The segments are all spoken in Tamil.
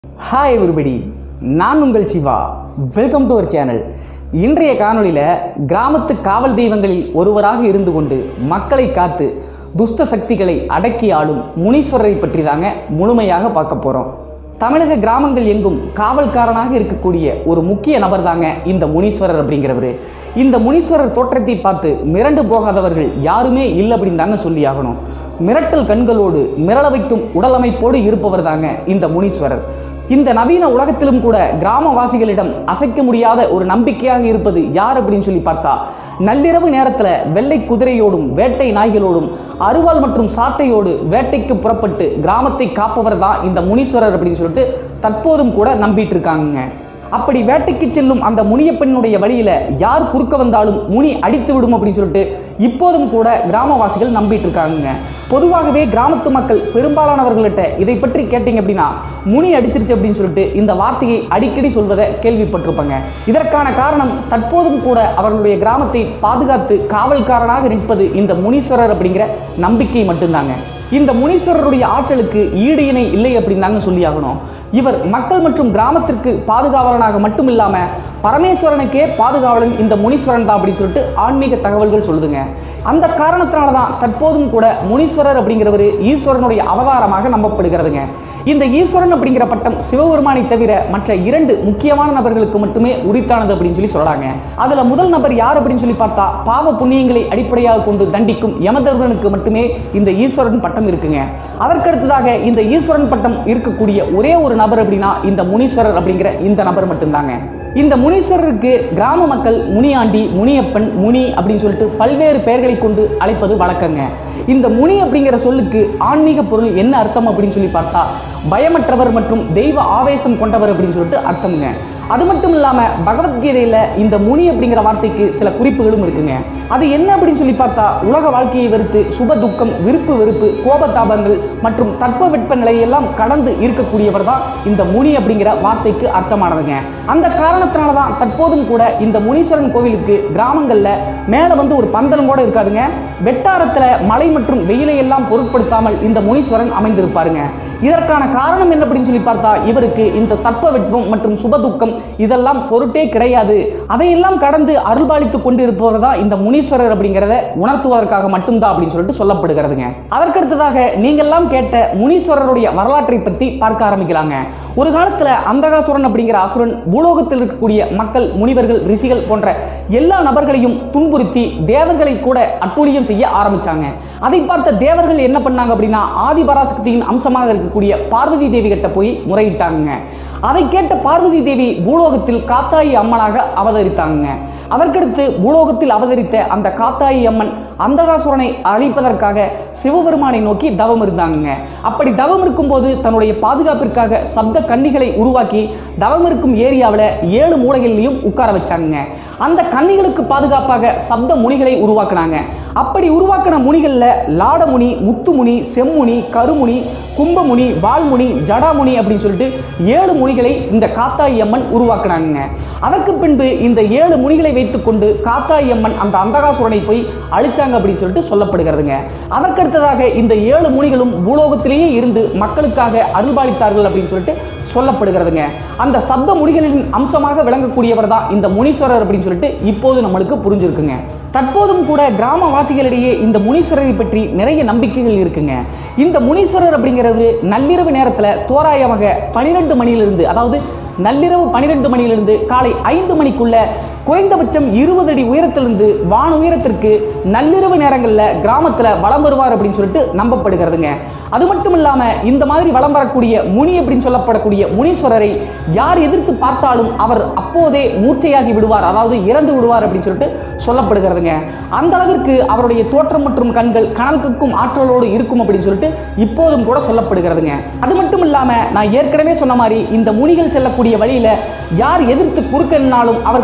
ஹாய் everybody நான் உங்கள் Siva welcome to our channel இன்றைய காணொளியில் கிராமத்து காவல் தெய்வங்களில் ஒருவராக இருந்து கொண்டு மக்களை காத்து துஷ்ட சக்திகளை அடக்கி ஆளும் முனீஸ்வரரை பற்றி தாங்க முழுமையாக பார்க்க போகிறோம் தமிழக கிராமங்கள் எங்கும் காவல்காரனாக இருக்கக்கூடிய ஒரு முக்கிய நபர் தாங்க இந்த முனீஸ்வரர் அப்படிங்கிறவர் இந்த முனீஸ்வரர் தோற்றத்தை பார்த்து மிரண்டு போகாதவர்கள் யாருமே இல்லை அப்படின்னு தாங்க சொல்லி ஆகணும் மிரட்டல் கண்களோடு மிரள வைக்கும் உடலமைப்போடு இருப்பவர் தாங்க இந்த முனீஸ்வரர் இந்த நவீன உலகத்திலும் கூட கிராமவாசிகளிடம் அசைக்க முடியாத ஒரு நம்பிக்கையாக இருப்பது யார் அப்படின்னு சொல்லி பார்த்தா நள்ளிரவு நேரத்தில் வெள்ளை குதிரையோடும் வேட்டை நாய்களோடும் அருவாள் மற்றும் சாட்டையோடு வேட்டைக்கு புறப்பட்டு கிராமத்தை காப்பவர் தான் இந்த முனீஸ்வரர் அப்படின்னு சொல்லிட்டு தற்போதும் கூட நம்பிட்டு இருக்காங்க அப்படி வேட்டைக்கு செல்லும் அந்த முனிய பெண்ணுடைய வழியில யார் குறுக்க வந்தாலும் முனி அடித்து விடும் அப்படின்னு சொல்லிட்டு இப்போதும் கூட கிராமவாசிகள் நம்பிட்டு இருக்காங்க பொதுவாகவே கிராமத்து மக்கள் பெரும்பாலானவர்கள்ட்ட இதை பற்றி கேட்டீங்க அப்படின்னா முனி அடிச்சிருச்சு அப்படின்னு சொல்லிட்டு இந்த வார்த்தையை அடிக்கடி சொல்வதை கேள்விப்பட்டிருப்பாங்க இதற்கான காரணம் தற்போதும் கூட அவர்களுடைய கிராமத்தை பாதுகாத்து காவல்காரனாக நிற்பது இந்த முனீஸ்வரர் அப்படிங்கிற நம்பிக்கை மட்டும்தாங்க இந்த முனீஸ்வரருடைய ஆற்றலுக்கு ஈடு இணை இல்லை அப்படின்னு தாங்க சொல்லி ஆகணும் இவர் மக்கள் மற்றும் கிராமத்திற்கு பாதுகாவலனாக மட்டும் இல்லாம பரமேஸ்வரனுக்கே பாதுகாவலன் இந்த முனீஸ்வரன் தான் அப்படின்னு சொல்லிட்டு ஆன்மீக தகவல்கள் சொல்லுதுங்க அந்த காரணத்தினால தான் தற்போதும் கூட முனீஸ்வரர் அப்படிங்கிறவர் ஈஸ்வரனுடைய அவதாரமாக நம்பப்படுகிறதுங்க இந்த ஈஸ்வரன் அப்படிங்கிற பட்டம் சிவபெருமானை தவிர மற்ற இரண்டு முக்கியமான நபர்களுக்கு மட்டுமே உரித்தானது அப்படின்னு சொல்லி சொல்றாங்க அதுல முதல் நபர் யார் அப்படின்னு சொல்லி பார்த்தா பாவ புண்ணியங்களை அடிப்படையாக கொண்டு தண்டிக்கும் யமதர்மனுக்கு மட்டுமே இந்த ஈஸ்வரன் பட்டம் இருக்குங்க அதற்கடுத்ததாக இந்த ஈஸ்வரன் பட்டம் இருக்கக்கூடிய ஒரே ஒரு நபர் அப்படின்னா இந்த முனீஸ்வரர் அப்படிங்கிற இந்த நபர் மட்டும்தாங்க இந்த முனீஸ்வரருக்கு கிராம மக்கள் முனியாண்டி முனியப்பன் முனி அப்படின்னு சொல்லிட்டு பல்வேறு பெயர்களை கொண்டு அழைப்பது வழக்கங்க இந்த முனி அப்படிங்கிற சொல்லுக்கு ஆன்மீக பொருள் என்ன அர்த்தம் அப்படின்னு சொல்லி பார்த்தா பயமற்றவர் மற்றும் தெய்வ ஆவேசம் கொண்டவர் அப்படின்னு சொல்லிட்டு அர்த்தம்ங்க அது மட்டும் இல்லாமல் பகவத்கீதையில் இந்த முனி அப்படிங்கிற வார்த்தைக்கு சில குறிப்புகளும் இருக்குங்க அது என்ன அப்படின்னு சொல்லி பார்த்தா உலக வாழ்க்கையை வெறுத்து சுப துக்கம் விருப்பு வெறுப்பு கோபதாபங்கள் மற்றும் தட்ப வெட்ப நிலையெல்லாம் கடந்து இருக்கக்கூடியவர் தான் இந்த முனி அப்படிங்கிற வார்த்தைக்கு அர்த்தமானதுங்க அந்த காரணத்தினால தான் தற்போதும் கூட இந்த முனீஸ்வரன் கோவிலுக்கு கிராமங்களில் மேலே வந்து ஒரு பந்தலும் கூட இருக்காதுங்க வெட்டாரத்தில் மழை மற்றும் வெயிலை எல்லாம் பொருட்படுத்தாமல் இந்த முனீஸ்வரன் அமைந்திருப்பாருங்க இதற்கான காரணம் என்ன அப்படின்னு சொல்லி பார்த்தா இவருக்கு இந்த தட்ப வெட்பம் மற்றும் சுபதுக்கம் இதெல்லாம் பொருட்டே கிடையாது அதையெல்லாம் கடந்து அருள்பாலித்து கொண்டு இருப்பவர் தான் இந்த முனீஸ்வரர் அப்படிங்கிறத உணர்த்துவதற்காக மட்டும்தான் அப்படின்னு சொல்லிட்டு சொல்லப்படுகிறதுங்க அதற்கடுத்ததாக நீங்கெல்லாம் கேட்ட முனீஸ்வரருடைய வரலாற்றை பற்றி பார்க்க ஆரம்பிக்கலாங்க ஒரு காலத்தில் அந்தகாசுரன் அப்படிங்கிற அசுரன் பூலோகத்தில் இருக்கக்கூடிய மக்கள் முனிவர்கள் ரிஷிகள் போன்ற எல்லா நபர்களையும் துன்புறுத்தி தேவர்களை கூட அட்டூழியம் செய்ய ஆரம்பிச்சாங்க அதை பார்த்த தேவர்கள் என்ன பண்ணாங்க அப்படின்னா ஆதிபராசக்தியின் அம்சமாக இருக்கக்கூடிய பார்வதி தேவி கிட்ட போய் முறையிட்டாங்க அதை கேட்ட பார்வதி தேவி பூலோகத்தில் காத்தாயி அம்மனாக அவதரித்தாங்க அதற்கடுத்து பூலோகத்தில் அவதரித்த அந்த காத்தாயி அம்மன் அந்தகாசுரனை அழிப்பதற்காக சிவபெருமானை நோக்கி தவம் இருந்தாங்க அப்படி தவம் இருக்கும்போது தன்னுடைய பாதுகாப்பிற்காக சப்த கன்னிகளை உருவாக்கி தவம் இருக்கும் ஏரியாவில் ஏழு மூலைகளிலையும் உட்கார வச்சாங்க அந்த கன்னிகளுக்கு பாதுகாப்பாக சப்த முனிகளை உருவாக்குனாங்க அப்படி உருவாக்கின முனிகளில் லாடமுனி முத்துமுனி செம்முனி கருமுனி கும்பமுனி வால்முனி ஜடாமுனி அப்படின்னு சொல்லிட்டு ஏழு முனிகளை இந்த காத்தாயி அம்மன் உருவாக்குனாங்க அதற்கு பின்பு இந்த ஏழு முனிகளை வைத்துக்கொண்டு காத்தாயி அம்மன் அந்த அந்தகாசுரனை போய் அழிச்சாங்க அப்படின்னு சொல்லிட்டு சொல்லப்படுகிறதுங்க அதற்கடுத்ததாக இந்த ஏழு முனிகளும் பூலோகத்திலேயே இருந்து மக்களுக்காக அருள்பாலித்தார்கள் அப்படின்னு சொல்லிட்டு சொல்லப்படுகிறதுங்க அந்த சப்த முனிகளின் அம்சமாக விளங்கக்கூடியவர் தான் இந்த முனீஸ்வரர் அப்படின்னு சொல்லிட்டு இப்போது நம்மளுக்கு புரிஞ்சிருக்குங்க தற்போதும் கூட கிராமவாசிகளிடையே இந்த முனீஸ்வரரை பற்றி நிறைய நம்பிக்கைகள் இருக்குங்க இந்த முனீஸ்வரர் அப்படிங்கிறது நள்ளிரவு நேரத்தில் தோராயமாக பனிரெண்டு மணியிலிருந்து அதாவது நள்ளிரவு பனிரெண்டு மணியிலிருந்து காலை ஐந்து மணிக்குள்ள குறைந்தபட்சம் இருபது அடி உயரத்திலிருந்து வான உயரத்திற்கு நள்ளிரவு நேரங்களில் கிராமத்தில் வலம் வருவார் அப்படின்னு சொல்லிட்டு நம்பப்படுகிறதுங்க அது மட்டும் இல்லாமல் இந்த மாதிரி வலம் வரக்கூடிய முனி அப்படின்னு சொல்லப்படக்கூடிய முனீஸ்வரரை யார் எதிர்த்து பார்த்தாலும் அவர் அப்போதே மூர்ச்சையாகி விடுவார் அதாவது இறந்து விடுவார் அப்படின்னு சொல்லிட்டு சொல்லப்படுகிறதுங்க அந்த அளவிற்கு அவருடைய தோற்றம் மற்றும் கண்கள் கணக்குக்கும் ஆற்றலோடு இருக்கும் அப்படின்னு சொல்லிட்டு இப்போதும் கூட சொல்லப்படுகிறதுங்க அது மட்டும் இல்லாமல் நான் ஏற்கனவே சொன்ன மாதிரி இந்த முனிகள் செல்லக்கூடிய வழியில் யார் எதிர்த்து குறுக்கனாலும் அவர்கள் அப்போது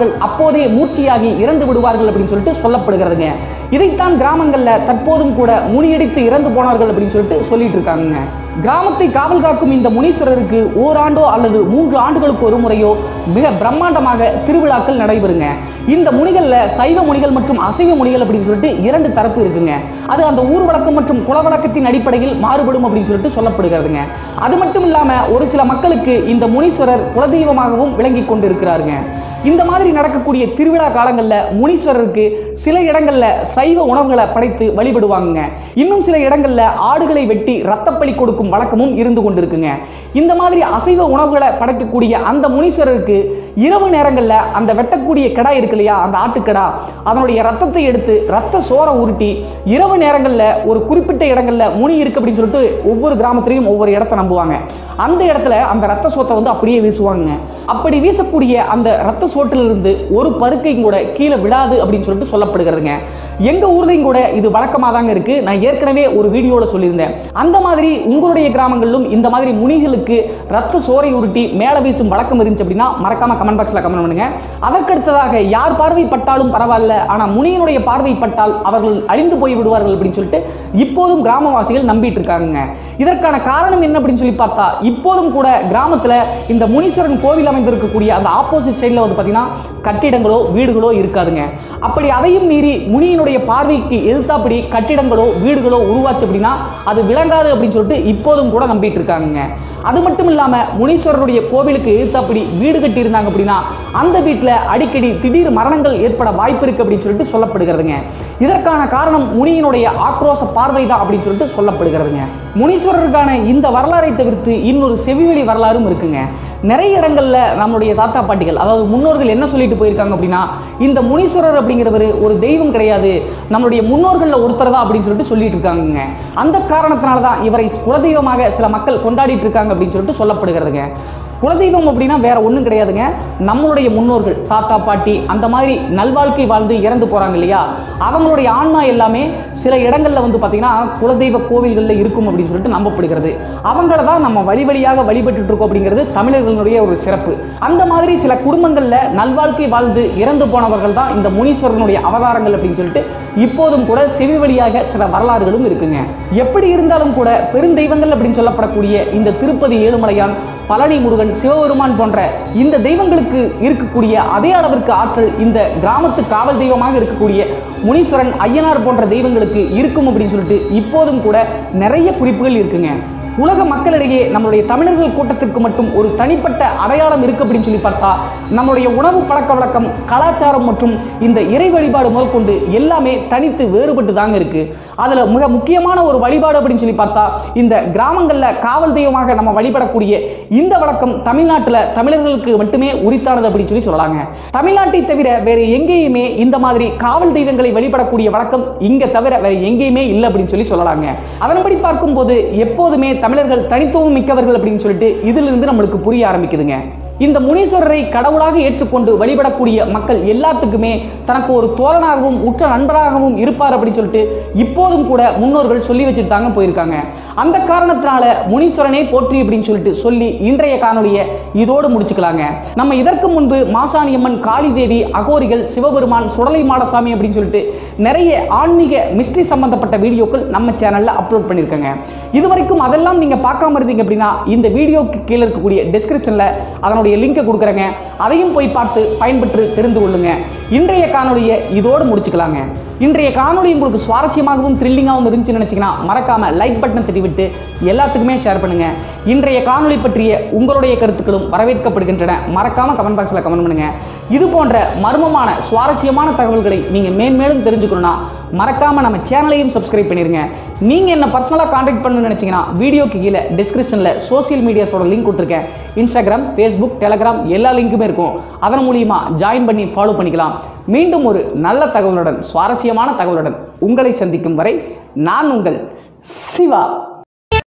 நடக்கும்போதே மூர்ச்சியாகி இறந்து விடுவார்கள் அப்படின்னு சொல்லிட்டு சொல்லப்படுகிறதுங்க இதைத்தான் கிராமங்கள்ல தற்போதும் கூட முனியடித்து இறந்து போனார்கள் அப்படின்னு சொல்லிட்டு சொல்லிட்டு இருக்காங்க கிராமத்தை காவல் காக்கும் இந்த முனீஸ்வரருக்கு ஓராண்டோ அல்லது மூன்று ஆண்டுகளுக்கு ஒரு முறையோ மிக பிரம்மாண்டமாக திருவிழாக்கள் நடைபெறுங்க இந்த முனிகள்ல சைவ முனிகள் மற்றும் அசைவ முனிகள் அப்படின்னு சொல்லிட்டு இரண்டு தரப்பு இருக்குங்க அது அந்த ஊர் வழக்கம் மற்றும் குல வழக்கத்தின் அடிப்படையில் மாறுபடும் அப்படின்னு சொல்லிட்டு சொல்லப்படுகிறதுங்க அது மட்டும் இல்லாம ஒரு சில மக்களுக்கு இந்த முனீஸ்வரர் குலதெய்வமாகவும் விளங்கி கொண்டிருக்கிறாருங்க இந்த மாதிரி நடக்கக்கூடிய திருவிழா காலங்களில் முனீஸ்வரருக்கு சில இடங்கள்ல சைவ உணவுகளை படைத்து வழிபடுவாங்க இன்னும் சில இடங்கள்ல ஆடுகளை வெட்டி ரத்தப்பலி கொடுக்கும் வழக்கமும் இருந்து கொண்டிருக்குங்க இந்த மாதிரி அசைவ உணவுகளை படைக்கக்கூடிய அந்த முனீஸ்வரருக்கு இரவு நேரங்களில் அந்த வெட்டக்கூடிய கிடா இருக்கு இல்லையா அந்த ஆட்டுக்கடா அதனுடைய ரத்தத்தை எடுத்து ரத்த சோறை உருட்டி இரவு நேரங்களில் ஒரு குறிப்பிட்ட இடங்களில் முனி இருக்கு அப்படின்னு சொல்லிட்டு ஒவ்வொரு கிராமத்திலையும் ஒவ்வொரு இடத்த நம்புவாங்க அந்த இடத்துல அந்த ரத்த சோத்தை வந்து அப்படியே வீசுவாங்க அப்படி வீசக்கூடிய அந்த ரத்த சோட்டிலிருந்து ஒரு பருக்கையும் கூட கீழே விடாது அப்படின்னு சொல்லிட்டு சொல்லப்படுகிறதுங்க எங்க ஊர்லையும் கூட இது வழக்கமாக தாங்க இருக்கு நான் ஏற்கனவே ஒரு வீடியோவில் சொல்லியிருந்தேன் அந்த மாதிரி உங்களுடைய கிராமங்களிலும் இந்த மாதிரி முனிகளுக்கு ரத்த சோறை உருட்டி மேலே வீசும் வழக்கம் இருந்துச்சு அப்படின்னா மறக்காம கமெண்ட் பாக்ஸில் கமெண்ட் பண்ணுங்க அதற்கடுத்ததாக யார் பார்வைப்பட்டாலும் பரவாயில்ல ஆனால் முனியினுடைய பார்வைப்பட்டால் அவர்கள் அழிந்து போய் விடுவார்கள் அப்படின்னு சொல்லிட்டு இப்போதும் கிராமவாசிகள் நம்பிட்டு இருக்காங்க இதற்கான காரணம் என்ன அப்படின்னு சொல்லி பார்த்தா இப்போதும் கூட கிராமத்தில் இந்த முனீஸ்வரன் கோவில் அமைந்திருக்கக்கூடிய அந்த ஆப்போசிட் சைடில் வந்து பார்த்தீங்கன்னா கட்டிடங்களோ வீடுகளோ இருக்காதுங்க அப்படி அதையும் மீறி முனியினுடைய பார்வைக்கு எதிர்த்தாப்படி கட்டிடங்களோ வீடுகளோ உருவாச்சு அப்படின்னா அது விளங்காது அப்படின்னு சொல்லிட்டு இப்போதும் கூட நம்பிட்டு இருக்காங்க அது மட்டும் இல்லாமல் முனீஸ்வரருடைய கோவிலுக்கு எதிர்த்தாப்படி வீடு கட்டி இருந்தாங்க அப்படின்னா அந்த வீட்டில் அடிக்கடி திடீர் மரணங்கள் ஏற்பட வாய்ப்பு இருக்கு அப்படின்னு சொல்லிட்டு சொல்லப்படுகிறதுங்க இதற்கான காரணம் முனியினுடைய ஆக்ரோஷ பார்வை தான் அப்படின்னு சொல்லிட்டு சொல்லப்படுகிறதுங்க முனீஸ்வரருக்கான இந்த வரலாறை தவிர்த்து இன்னொரு செவிவெளி வரலாறும் இருக்குங்க நிறைய இடங்கள்ல நம்மளுடைய தாத்தா பாட்டிகள் அதாவது முன்னோர்கள் என்ன சொல்லிட்டு போயிருக்காங்க அப்படின்னா இந்த முனீஸ்வரர் அப்படிங்கிறவர் ஒரு தெய்வம் கிடையாது நம்மளுடைய முன்னோர்களில் ஒருத்தர் தான் அப்படின்னு சொல்லிட்டு சொல்லிட்டு இருக்காங்க அந்த காரணத்தினால தான் இவரை குலதெய்வமாக சில மக்கள் கொண்டாடிட்டு இருக்காங்க அப்படின்னு சொல்லிட்டு சொல்லப்படுகிறதுங்க குலதெய்வம் அப்படின்னா வேற ஒன்றும் கிடையாதுங்க நம்மளுடைய முன்னோர்கள் தாத்தா பாட்டி அந்த மாதிரி நல்வாழ்க்கை வாழ்ந்து இறந்து போறாங்க இல்லையா அவங்களுடைய ஆன்மா எல்லாமே சில இடங்கள்ல வந்து பார்த்தீங்கன்னா குலதெய்வ கோவில்களில் இருக்கும் அப்படின்னு சொல்லிட்டு நம்பப்படுகிறது அவங்கள தான் நம்ம வழி வழியாக வழிபட்டுட்டு இருக்கோம் அப்படிங்கிறது தமிழர்களுடைய ஒரு சிறப்பு அந்த மாதிரி சில குடும்பங்களில் நல்வாழ்க்கை வாழ்ந்து இறந்து போனவர்கள் தான் இந்த முனீஸ்வரனுடைய அவதாரங்கள் அப்படின்னு சொல்லிட்டு இப்போதும் கூட செவி வழியாக சில வரலாறுகளும் இருக்குங்க எப்படி இருந்தாலும் கூட பெருந்தெய்வங்கள் அப்படின்னு சொல்லப்படக்கூடிய இந்த திருப்பதி ஏழுமலையான் பழனி முருகன் சிவபெருமான் போன்ற இந்த தெய்வங்களுக்கு இருக்கக்கூடிய அதே அளவிற்கு ஆற்றல் இந்த கிராமத்து காவல் தெய்வமாக இருக்கக்கூடிய முனீஸ்வரன் ஐயனார் போன்ற தெய்வங்களுக்கு இருக்கும் அப்படின்னு சொல்லிட்டு இப்போதும் கூட நிறைய குறிப்புகள் இருக்குங்க உலக மக்களிடையே நம்மளுடைய தமிழர்கள் கூட்டத்திற்கு மட்டும் ஒரு தனிப்பட்ட அடையாளம் இருக்கு அப்படின்னு சொல்லி பார்த்தா நம்மளுடைய உணவு பழக்க வழக்கம் கலாச்சாரம் மற்றும் இந்த இறை வழிபாடு முதற்கொண்டு எல்லாமே தனித்து வேறுபட்டு தாங்க இருக்கு அதுல மிக முக்கியமான ஒரு வழிபாடு அப்படின்னு சொல்லி பார்த்தா இந்த கிராமங்கள்ல காவல் தெய்வமாக நம்ம வழிபடக்கூடிய இந்த வழக்கம் தமிழ்நாட்டில் தமிழர்களுக்கு மட்டுமே உரித்தானது அப்படின்னு சொல்லி சொல்லலாங்க தமிழ்நாட்டை தவிர வேற எங்கேயுமே இந்த மாதிரி காவல் தெய்வங்களை வழிபடக்கூடிய வழக்கம் இங்க தவிர வேற எங்கேயுமே இல்லை அப்படின்னு சொல்லி சொல்லலாங்க அதன்படி பார்க்கும்போது எப்போதுமே தமிழர்கள் தனித்துவம் மிக்கவர்கள் அப்படின்னு சொல்லிட்டு இதிலிருந்து நம்மளுக்கு புரிய ஆரம்பிக்குதுங்க இந்த முனீஸ்வரரை கடவுளாக ஏற்றுக்கொண்டு வழிபடக்கூடிய மக்கள் எல்லாத்துக்குமே தனக்கு ஒரு தோழனாகவும் உற்ற நண்பராகவும் இருப்பார் அப்படின்னு சொல்லிட்டு இப்போதும் கூட முன்னோர்கள் சொல்லி வச்சுட்டு தாங்க போயிருக்காங்க அந்த காரணத்தினால முனீஸ்வரனை போற்றி அப்படின்னு சொல்லிட்டு சொல்லி இன்றைய காணொலியை இதோடு முடிச்சுக்கலாங்க நம்ம இதற்கு முன்பு மாசாணியம்மன் காளி தேவி அகோரிகள் சிவபெருமான் சுடலை மாடசாமி அப்படின்னு சொல்லிட்டு நிறைய ஆன்மீக மிஸ்ட்ரி சம்பந்தப்பட்ட வீடியோக்கள் நம்ம சேனல்ல அப்லோட் பண்ணியிருக்கேங்க இது வரைக்கும் அதெல்லாம் நீங்க பார்க்காம இருந்தீங்க அப்படின்னா இந்த வீடியோக்கு கீழே இருக்கக்கூடிய டிஸ்கிரிப்ஷன்ல அதனுடைய லிங்கை கொடுக்குறேங்க அதையும் போய் பார்த்து பயன்பெற்று தெரிந்து கொள்ளுங்க இன்றைய காணொலியை இதோடு முடிச்சுக்கலாங்க இன்றைய காணொளி உங்களுக்கு சுவாரஸ்யமாகவும் த்ரில்லிங்காகவும் இருந்துச்சுன்னு நினச்சிங்கன்னா மறக்காம லைக் பட்டனை தட்டிவிட்டு எல்லாத்துக்குமே ஷேர் பண்ணுங்க இன்றைய காணொளி பற்றிய உங்களுடைய கருத்துக்களும் வரவேற்கப்படுகின்றன மறக்காம கமெண்ட் பாக்ஸில் கமெண்ட் பண்ணுங்க இது போன்ற மர்மமான சுவாரஸ்யமான தகவல்களை நீங்க மேன்மேலும் தெரிஞ்சுக்கணும்னா மறக்காம நம்ம சேனலையும் சப்ஸ்கிரைப் பண்ணிருங்க நீங்க என்ன பர்சனலாக காண்டாக்ட் பண்ணணும்னு நினைச்சீங்கன்னா வீடியோக்கு கீழே டிஸ்கிரிப்ஷனில் சோஷியல் மீடியாஸோட லிங்க் கொடுத்துருக்கேன் இன்ஸ்டாகிராம் ஃபேஸ்புக் டெலகிராம் எல்லா லிங்க்குமே இருக்கும் அதன் மூலியமா ஜாயின் பண்ணி ஃபாலோ பண்ணிக்கலாம் மீண்டும் ஒரு நல்ல தகவலுடன் சுவாரஸ்யமான தகவலுடன் உங்களை சந்திக்கும் வரை நான் உங்கள் சிவா